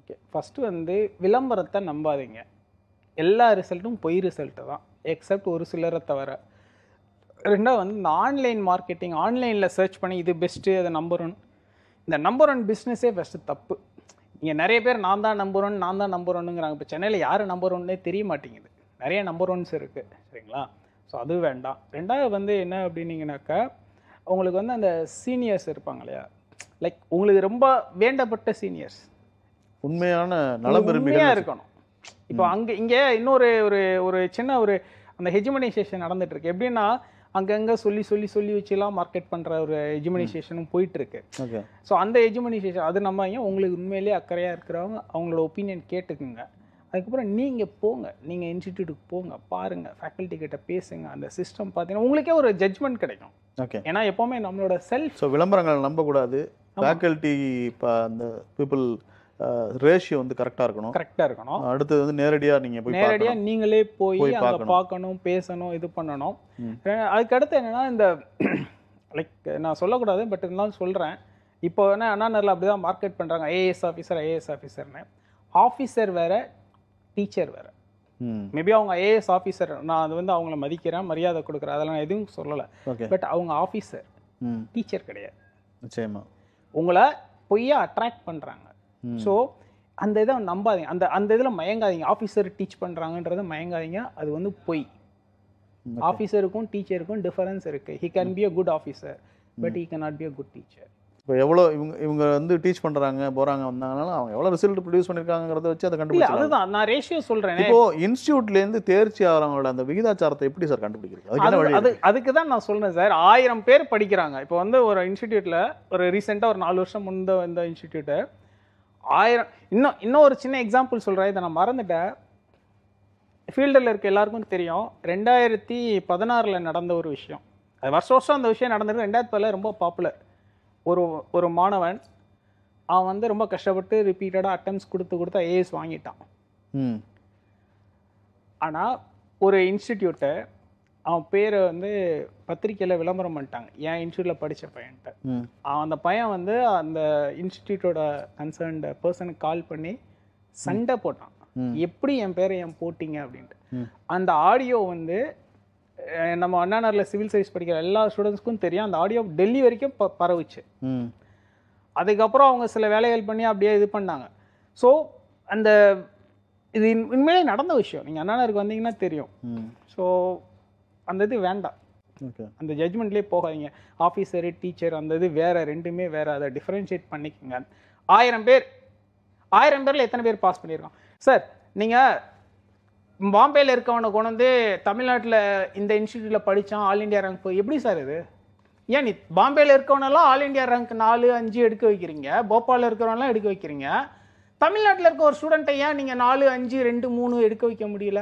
Okay first வந்து விளம்பரத்தை நம்பாதீங்க எல்லா ரிசல்ட்டும் பொய் ரிசல்ட்டு தான் எக்ஸப்ட் ஒரு சிலரை தவிர ரெண்டாவது வந்து இந்த ஆன்லைன் மார்க்கெட்டிங் ஆன்லைனில் சர்ச் பண்ணி இது பெஸ்ட்டு அது நம்பர் ஒன் இந்த நம்பர் ஒன் பிஸ்னஸே ஃபஸ்ட்டு தப்பு இங்கே நிறைய பேர் நான் தான் நம்பர் ஒன் நான் தான் நம்பர் ஒன்னுங்கிறாங்க இப்போ சென்னையில் யார் நம்பர் ஒன்னே தெரிய மாட்டேங்குது நிறைய நம்பர் ஒன்ஸ் இருக்குது சரிங்களா ஸோ அது வேண்டாம் ரெண்டாவது வந்து என்ன அப்படின்னீங்கனாக்கா உங்களுக்கு வந்து அந்த சீனியர்ஸ் இருப்பாங்க இல்லையா லைக் உங்களுக்கு ரொம்ப வேண்டப்பட்ட சீனியர்ஸ் உண்மையான நலம் உண்மையா விரும்பிகள் இருக்கணும் இப்போ அங்க இங்க இன்னொரு ஒரு ஒரு சின்ன ஒரு அந்த ஹெஜிமனைசேஷன் நடந்துட்டு இருக்கு எப்படின்னா அங்கங்க சொல்லி சொல்லி சொல்லி வச்சுலாம் மார்க்கெட் பண்ற ஒரு ஹெஜிமனைசேஷனும் போயிட்டு இருக்கு ஓகே ஸோ அந்த எஜுமனைசேஷன் அது நம்ம ஏன் உங்களுக்கு உண்மையிலேயே அக்கறையாக இருக்கிறவங்க அவங்களோட ஒப்பீனியன் கேட்டுக்குங்க அதுக்கப்புறம் நீங்கள் போங்க நீங்கள் இன்ஸ்டிடியூட்டுக்கு போங்க பாருங்கள் ஃபேக்கல்ட்டி கிட்ட பேசுங்க அந்த சிஸ்டம் பார்த்தீங்கன்னா உங்களுக்கே ஒரு ஜட்ஜ்மெண்ட் கிடைக்கும் ஓகே ஏன்னா எப்போவுமே நம்மளோட செல்ஃப் ஸோ விளம்பரங்களை நம்பக்கூடாது ஃபேக்கல்ட்டி இப்போ அந்த பீப்புள் ரேஷியோ வந்து கரெக்டாக இருக்கணும் கரெக்டாக இருக்கணும் அடுத்தது வந்து நேரடியாக நீங்கள் போய் நேரடியாக பார்க்கணும் நீங்களே போய் போய் அங்கே பார்க்கணும். பார்க்கணும் பேசணும் இது பண்ணணும் ம். ரெ- அதுக்கு அடுத்து என்னன்னா இந்த லைக் நான் சொல்லக்கூடாது பட் இருந்தாலும் சொல்கிறேன் இப்போ என்ன அண்ணாநரில் அப்படி தான் மார்க்கெட் பண்ணுறாங்க ஏஎஸ் ஆஃபீஸர் ஐஏஎஸ் ஆஃபீஸர்னு ஆஃபீஸர் வேற டீச்சர் வேற ம் மேபி அவங்க ஐஏஎஸ் ஆஃபீஸர் நான் அது வந்து அவங்கள மதிக்கிறேன் மரியாதை கொடுக்குறேன் அதெல்லாம் நான் எதுவும் சொல்லலை ஓகே பட் அவங்க ஆஃபீஸர் ம் டீச்சர் கிடையாது நிச்சயமா உங்களை பொய்யா அட்ராக்ட் பண்ணுறாங்க ம். ஸோ அந்த இதை நம்பாதீங்க அந்த அந்த இதில் மயங்காதீங்க ஆஃபீஸர் டீச் பண்ணுறாங்கன்றத மயங்காதீங்க அது வந்து பொய் Okay. ஆஃபீஸருக்கும் டீச்சருக்கும் டிஃபரன்ஸ் இருக்குது he can be a good officer but he can not be a good teacher இப்போ எவ்வளோ இவங்க இவங்க வந்து டீச் பண்ணுறாங்க போகிறாங்க வந்தாங்கனாலும் அவங்க எவ்வளோ ரிசல்ட் ப்ரொடியூஸ் பண்ணியிருக்காங்கிறத வச்சு அதை இல்லை கண்டுபிடிக்கலாம் அதுதான் நான் ரேஷியோ சொல்கிறேனே இப்போ இன்ஸ்டியூட்லேருந்து தேர்ச்சி ஆகிறவங்களோட அந்த விகிதாச்சாரத்தை எப்படி சார் கண்டுபிடிக்கிறது அதுக்கு என்ன அது வழி அது இருக்கு? அதுக்கு தான் நான் சொல்றேன் சார் ஆயிரம் பேர் படிக்கிறாங்க இப்போ வந்து ஒரு இன்ஸ்டிடியூட்டில் ஒரு ரீசெண்டாக ஒரு நாலு வருஷம் முந்த வந்த இன்ஸ்டிடியூட்டு ஆயிரம் இன்னும் இன்னும் ஒரு சின்ன எக்ஸாம்பிள் சொல்கிறேன் இதை நான் மறந்துட்டேன் ஃபீல்டில் இருக்க எல்லாருக்கும் தெரியும் ரெண்டாயிரத்தி பதினாறில் நடந்த ஒரு விஷயம் அது வருஷம் வருஷம் அந்த விஷயம் நடந்தது ரெண்டாயிரத்தி பதில் ரொம்ப பாப்புலர் ஒரு ஒரு மாணவன் அவன் வந்து ரொம்ப கஷ்டப்பட்டு ரிப்பீட்டடாக அட்டம்ஸ் கொடுத்து கொடுத்து ஐஏஎஸ் வாங்கிட்டான் ம் ஆனால் ஒரு இன்ஸ்டிடியூட்டை அவன் பேரை வந்து பத்திரிக்கையில் விளம்பரம் பண்ணிட்டாங்க என் இன்ஸ்டியூட்டில் படித்த பையன்ட்ட ம் அவன் அந்த பையன் வந்து அந்த இன்ஸ்டிடியூட்டோட கன்சர்ன்டு பர்சனுக்கு கால் பண்ணி சண்டை போட்டான் ம். எப்படி என் பேரை ஏன் போட்டீங்க அப்படின்ட்டு ம். அந்த ஆடியோ வந்து அஹ், நம்ம அண்ணாநகரில் சிவில் சர்வீஸ் படிக்கிற எல்லா ஸ்டூடெண்ட்ஸ்க்கும் தெரியும் அந்த ஆடியோ டெல்லி வரைக்கும் ப பரவுச்சு ம் அதுக்கப்புறம் அவங்க சில வேலைகள் பண்ணி அப்படியே இது பண்ணாங்க ஸோ அந்த இது உண்- உண்மையிலே நடந்த விஷயம் நீங்கள் அண்ணாநகருக்கு வந்தீங்கன்னா தெரியும் ம் ஸோ அந்த இது வேண்டாம் ஓகே அந்த ஜட்ஜ்மெண்ட்லேயே போகாதீங்க ஆஃபீஸரு டீச்சர் அந்த இது வேற ரெண்டுமே வேற அதை டிஃப்ரென்ஷியேட் பண்ணிக்கோங்க ஆயிரம் பேர் ஆயிரம் பேரில் எத்தனை பேர் பாஸ் பண்ணியிருக்கான் சார் நீங்கள் பாம்பேயில் இருக்கவனை கொண்டு வந்து தமிழ்நாட்டில் இந்த இன்ஸ்டியூட்டில் படித்தான் ஆல் இந்தியா ரேங்க் போய் எப்படி சார் இது ஏன் நீ பாம்பேயில் இருக்கவனெல்லாம் ஆல் இந்தியா ரேங்க் நாலு அஞ்சு எடுக்க வைக்கிறீங்க போபாலில் இருக்கிறவனெல்லாம் எடுக்க வைக்கிறீங்க தமிழ்நாட்டில் இருக்க ஒரு ஸ்டூடெண்ட்டை ஏன் நீங்கள் நாலு அஞ்சு ரெண்டு மூணு எடுக்க வைக்க முடியல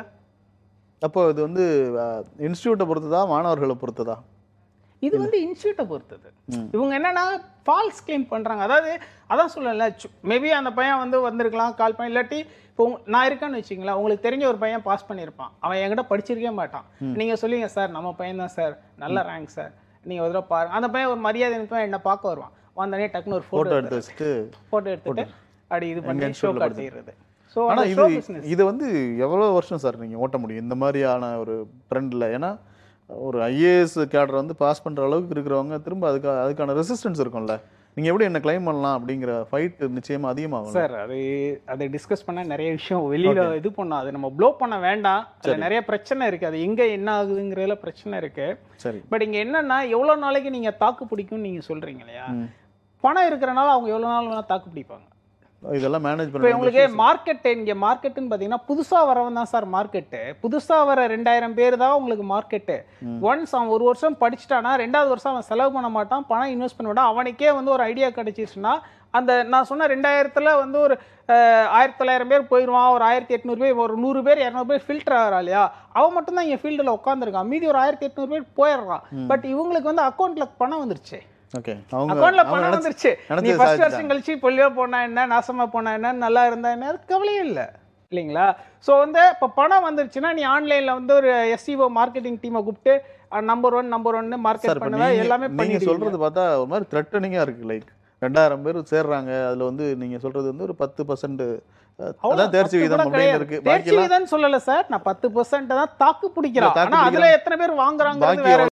அப்போ இது வந்து இன்ஸ்டியூட்டை பொறுத்ததா மாணவர்களை பொறுத்ததா இது வந்து இன்ஸ்டியூட்டை பொறுத்தது ம். இவங்க என்னன்னா ஃபால்ஸ் கிளைம் பண்றாங்க அதாவது அதான் சொல்லல மேபி அந்த பையன் வந்து வந்திருக்கலாம் கால் பண்ணி இல்லாட்டி இப்போ உங்க- நான் இருக்கேன்னு வச்சுங்களேன் உங்களுக்கு தெரிஞ்ச ஒரு பையன் பாஸ் பண்ணியிருப்பான் அவன் என்கிட்ட படிச்சிருக்கவே மாட்டான் நீங்க சொல்லுங்க சார் நம்ம பையன் தான் சார் நல்ல ரேங்க் சார் நீங்க ஒரு தடவை பாருங்க அந்த பையன் ஒரு மரியாதை நிமித்தம் என்ன பார்க்க வருவான் வந்தனே டக்குன்னு ஒரு ஃபோட்டோ ஃபோட்டோ எடுத்து வச்சுட்டு ஃபோட்டோ எடுத்துட்டு அப்படி இது பண்ணி ஷோ institute ல காட்டிடுறது ஸோ ஆனா ஷோ இது பிஸ்னஸ் இது வந்து எவ்வளோ வருஷம் சார் நீங்கள் ஓட்ட முடியும் இந்த மாதிரியான ஒரு ட்ரெண்டில் ஏன்னா ஒரு ஐஏஎஸ் கேடர் வந்து பாஸ் பண்ணுற அளவுக்கு இருக்கிறவங்க திரும்ப அதுக்கு அதுக்கான ரெசிஸ்டன்ஸ் இருக்கும்ல நீங்கள் எப்படி என்ன கிளைம் பண்ணலாம் அப்படிங்கிற ஃபைட் நிச்சயமாக அதிகமாகும் சார் அது அதை டிஸ்கஸ் பண்ண நிறைய விஷயம் வெளியில இது பண்ணோம் அது நம்ம ப்ளோ பண்ண வேண்டாம் அதுல நிறைய பிரச்சனை இருக்கு அது எங்க என்ன ஆகுதுங்கிறதுல பிரச்சனை இருக்கு சரி பட் இங்க என்னன்னா எவ்வளவு நாளைக்கு நீங்க தாக்கு பிடிக்கும்னு நீங்க சொல்றீங்க இல்லையா ம். பணம் இருக்கிறனால அவங்க எவ்வளவு நாள் வேணா தாக்கு பிடிப்பாங்க இதெல்லாம் மேனேஜ் இப்போ பண்ண உங்களுக்கு மார்க்கெட் இங்க மார்க்கெட்டுன்னு பாத்தீங்கன்னா புதுசா வரவன் தான் சார் மார்க்கெட்டு புதுசா வர ரெண்டாயிரம் பேர் தான் உங்களுக்கு மார்க்கெட்டு ஒன்ஸ் அவன் ஒரு வருஷம் படிச்சிட்டானா ரெண்டாவது வருஷம் அவன் செலவு பண்ண மாட்டான் பணம் இன்வெஸ்ட் பண்ண மாட்டான் அவனுக்கே வந்து ஒரு ஐடியா கிடைச்சிச்சுன்னா அந்த நான் சொன்ன ரெண்டாயிரத்துல வந்து ஒரு அஹ், ஆயிரத்தி தொள்ளாயிரம் பேர் போயிடுவான் ஒரு ஆயிரத்தி எட்நூறு பேர் ஒரு நூறு பேர் இரநூறு பேர் ஃபில்டர் ஆகிறா இல்லையா அவன் மட்டும் தான் இங்கே ஃபீல்டில் உட்காந்துருக்கான் மீதி ஒரு ஆயிரத்தி எட்நூறு பேர் போயிடுறான் பட் இவங்களுக்கு வந்து அக்கௌண்ட்ல பணம் வந்துருச்சு ஓகே அவங்க அக்கௌண்ட்ல அவங்க பணம் நினைச்சு- வந்துருச்சு நீ நினைச்சதை ஃபர்ஸ்ட் சாதிச்சிட்டாங்க. வருஷம் கழிச்சு பொல்லியோ போனா என்ன நாசமா போனா என்ன நல்லா இருந்தா என்ன அது கவலையே இல்லை இல்லைங்களா ஸோ வந்து இப்போ பணம் வந்துருச்சுன்னா நீ ஆன்லைன்ல வந்து ஒரு எஸ்சிஓ மார்க்கெட்டிங் டீமை கூப்பிட்டு நம்பர் ஒன் நம்பர் ஒன்னு சார் மார்க்கெட் இப்போ பண்ணுவேன் நீங்க எல்லாமே நீங்க பண்ணிடுவீங்க சொல்றது பார்த்தா ஒரு மாதிரி த்ரெட்டனிங்காக இருக்கு லைக் ரெண்டாயிரம் பேர் சேர்றாங்க அதுல வந்து நீங்க சொல்றது வந்து ஒரு பத்து பர்சன்ட் அவ்வளவு அதான் தேர்ச்சி பத்து விகிதம் கூட அப்படின்னு கிடையாது. இருக்கு தேர்ச்சி பாக்கி விகிதம் சொல்லல சார் நான் பத்து பர்சன்ட் தான் தாக்கு பிடிக்கிறேன் தாக்கு ஆனா அதுல பிடிக்கிறேன். எத்தனை பேர் வாங்குறாங்க பாக்கி வேற